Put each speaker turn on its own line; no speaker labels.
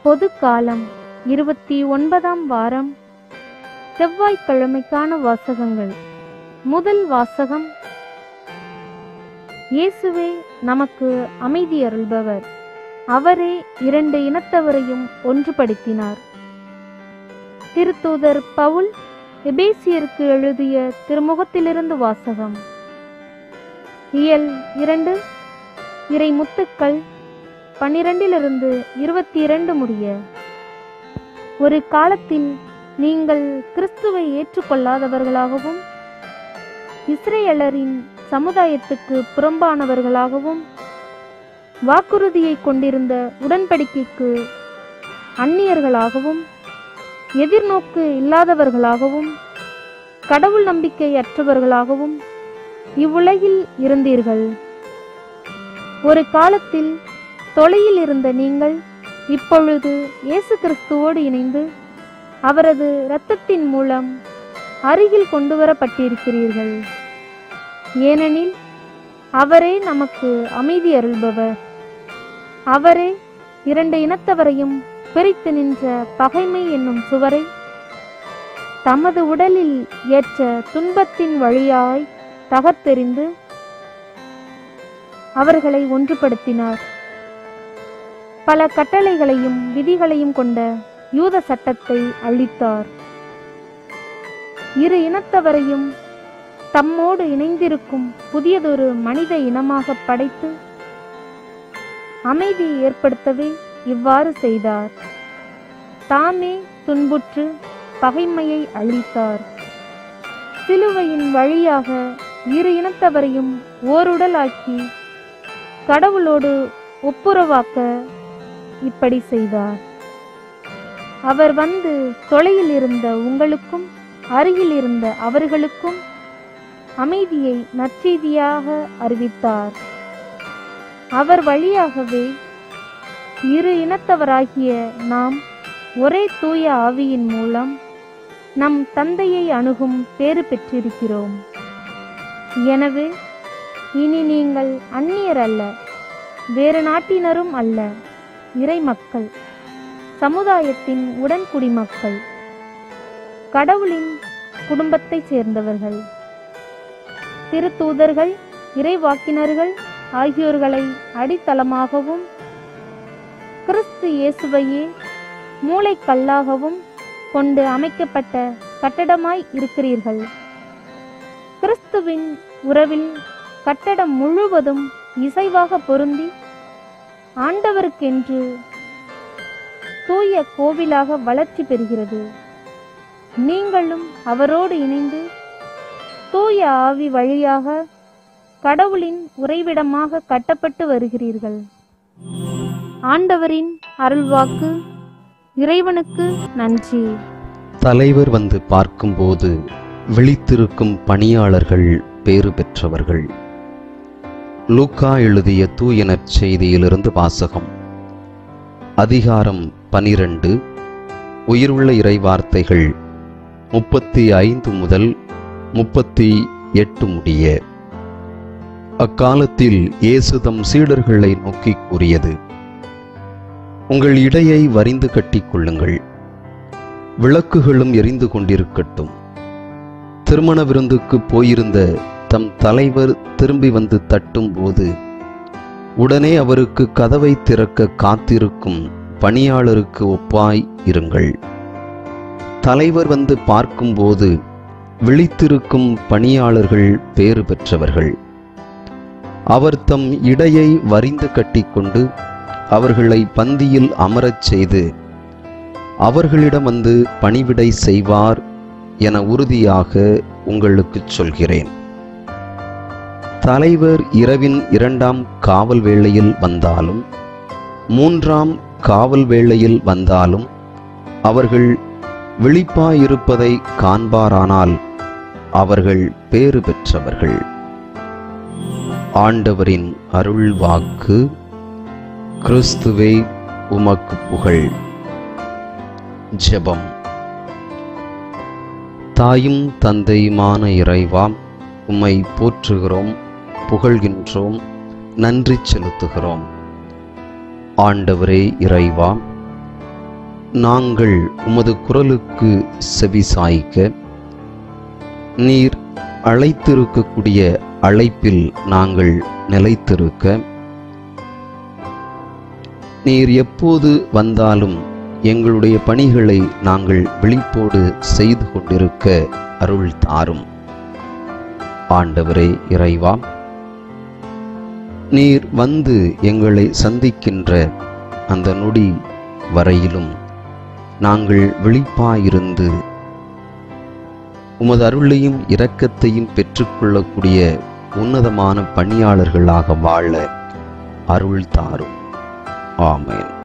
பொது காலம் இருபத்தி ஒன்பதாம் வாரம் செவ்வாய்க்கிழமைக்கான வாசகங்கள் முதல் வாசகம் இயேசுவே நமக்கு அமைதி அருள்பவர் அவரே இரண்டு இனத்தவரையும் ஒன்றுபடுத்தினார் திருத்தூதர் பவுல் எபேசியருக்கு எழுதிய திருமுகத்திலிருந்து வாசகம் இயல் இரண்டு இறை முத்துக்கள் பன்னிரண்டிலிருந்து இருபத்தி இரண்டு முடிய ஒரு காலத்தில் நீங்கள் கிறிஸ்துவை ஏற்றுக்கொள்ளாதவர்களாகவும் இஸ்ரேலரின் சமுதாயத்துக்கு புறம்பானவர்களாகவும் வாக்குறுதியை கொண்டிருந்த உடன்படிக்கைக்கு அந்நியர்களாகவும் எதிர்நோக்கு இல்லாதவர்களாகவும் கடவுள் நம்பிக்கை அற்றவர்களாகவும் இவ்வுலகில் இருந்தீர்கள் ஒரு காலத்தில் தொலையில் இருந்த நீங்கள் இப்பொழுது இயேசு கிறிஸ்துவோடு இணைந்து அவரது இரத்தத்தின் மூலம் அருகில் கொண்டு வரப்பட்டிருக்கிறீர்கள் ஏனெனில் அவரே நமக்கு அமைதி அருள்பவர் அவரே இரண்டு இனத்தவரையும் பிரித்து நின்ற பகைமை என்னும் சுவரை தமது உடலில் ஏற்ற துன்பத்தின் வழியாய் தகர்த்தெறிந்து அவர்களை ஒன்றுபடுத்தினார் பல கட்டளைகளையும் விதிகளையும் கொண்ட யூத சட்டத்தை அழித்தார் இரு இனத்தவரையும் தம்மோடு இணைந்திருக்கும் புதியதொரு மனித இனமாக படைத்து அமைதி ஏற்படுத்தவே இவ்வாறு செய்தார் தாமே துன்புற்று பகைமையை அழித்தார் சிலுவையின் வழியாக இரு இனத்தவரையும் ஓருடலாக்கி கடவுளோடு ஒப்புரவாக்க இப்படி செய்தார் அவர் வந்து தொலையில் இருந்த உங்களுக்கும் அருகில் இருந்த அவர்களுக்கும் அமைதியை நற்செய்தியாக அறிவித்தார் அவர் வழியாகவே இரு இனத்தவராகிய நாம் ஒரே தூய ஆவியின் மூலம் நம் தந்தையை அணுகும் பேறு பெற்றிருக்கிறோம் எனவே இனி நீங்கள் அந்நியர் அல்ல வேறு நாட்டினரும் அல்ல இறை மக்கள் சமுதாயத்தின் உடன்குடிமக்கள் கடவுளின் குடும்பத்தைச் சேர்ந்தவர்கள் திருத்தூதர்கள் இறைவாக்கினர்கள் ஆகியோர்களை அடித்தளமாகவும் கிறிஸ்து இயேசுவையே மூளைக்கல்லாகவும் கொண்டு அமைக்கப்பட்ட கட்டடமாய் இருக்கிறீர்கள் கிறிஸ்துவின் உறவில் கட்டடம் முழுவதும் இசைவாக பொருந்தி ஆண்டவருக்கென்று தூய கோவிலாக வளர்ச்சி பெறுகிறது நீங்களும் அவரோடு இணைந்து தூய ஆவி வழியாக கடவுளின் உறைவிடமாக கட்டப்பட்டு வருகிறீர்கள் ஆண்டவரின் அருள்வாக்கு இறைவனுக்கு நன்றி
தலைவர் வந்து பார்க்கும்போது விழித்திருக்கும் பணியாளர்கள் பேறு பெற்றவர்கள் லூக்கா எழுதிய தூய நற்செய்தியிலிருந்து வாசகம் அதிகாரம் பனிரெண்டு உயிருள்ள இறைவார்த்தைகள் முப்பத்தி ஐந்து முதல் முப்பத்தி எட்டு முடிய அக்காலத்தில் இயேசு தம் சீடர்களை நோக்கி கூறியது உங்கள் இடையை வரிந்து கட்டிக் கொள்ளுங்கள் விளக்குகளும் எரிந்து கொண்டிருக்கட்டும் திருமண விருந்துக்கு போயிருந்த தம் தலைவர் திரும்பி வந்து தட்டும் போது உடனே அவருக்கு கதவை திறக்க காத்திருக்கும் பணியாளருக்கு ஒப்பாய் இருங்கள் தலைவர் வந்து பார்க்கும்போது விழித்திருக்கும் பணியாளர்கள் பேறு பெற்றவர்கள் அவர் தம் இடையை வரிந்து கட்டிக்கொண்டு அவர்களை பந்தியில் அமரச் செய்து அவர்களிடம் வந்து பணிவிடை செய்வார் என உறுதியாக உங்களுக்குச் சொல்கிறேன் தலைவர் இரவின் இரண்டாம் காவல் வேளையில் வந்தாலும் மூன்றாம் காவல் வேளையில் வந்தாலும் அவர்கள் விழிப்பாயிருப்பதை காண்பாரானால் அவர்கள் பேறு பெற்றவர்கள் ஆண்டவரின் அருள் வாக்கு கிறிஸ்துவே உமக்கு புகழ் ஜெபம் தாயும் தந்தையுமான இறைவாம் உம்மை போற்றுகிறோம் புகழ்கின்றோம் நன்றி செலுத்துகிறோம் ஆண்டவரே இறைவா நாங்கள் உமது குரலுக்கு செவி சாய்க்க நீர் அழைத்திருக்கக்கூடிய அழைப்பில் நாங்கள் நிலைத்திருக்க நீர் எப்போது வந்தாலும் எங்களுடைய பணிகளை நாங்கள் விழிப்போடு செய்து கொண்டிருக்க அருள் தாரும் ஆண்டவரே இறைவா நீர் வந்து எங்களை சந்திக்கின்ற அந்த நொடி வரையிலும் நாங்கள் விழிப்பாயிருந்து உமது அருளையும் இரக்கத்தையும் பெற்றுக்கொள்ளக்கூடிய உன்னதமான பணியாளர்களாக வாழ அருள் தாரும் ஆமென்